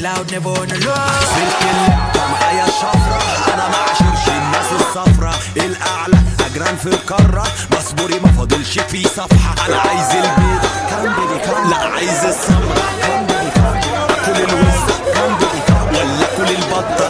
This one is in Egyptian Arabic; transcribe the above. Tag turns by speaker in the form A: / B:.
A: loud never on the low
B: سلك اللي معايا شفرة انا مع شرش الناس الصفرة الاعلى اجران في القارة مصبوري ما فاضلش في صفحة انا عايز البيضة كام بيبي كام لا عايز السمرة كام بيبي كام اكل الوسط كام بيبي كام ولا اكل البطة